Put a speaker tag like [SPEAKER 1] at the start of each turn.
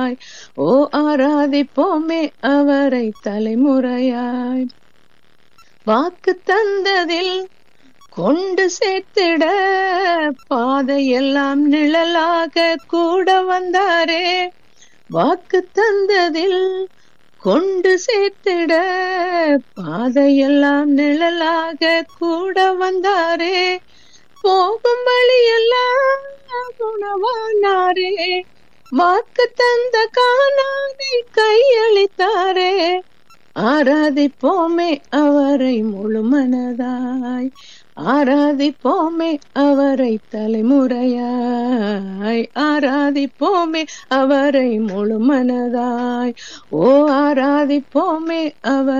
[SPEAKER 1] ஓ ஆராதிப்போமே அவரை தலைமுறையாய் வாக்கு தந்ததில் கொண்டு சேர்த்திட பாதையெல்லாம் நிழலாக கூட வந்தாரே வாக்கு தந்ததில் கொண்டு சேர்த்திட பாதையெல்லாம் நிழலாக கூட வந்தாரே போகும் வழியெல்லாம் உணவானாரே வாக்கு தந்த காணாதை கையளித்தாரே ஆராதிப்போமே அவரை முழு மனதாய் ஆராதிப்போமே அவரை தலைமுறையாய் ஆராதிப்போமே அவரை முழு மனதாய் ஓ ஆராதிப்போமே அவர்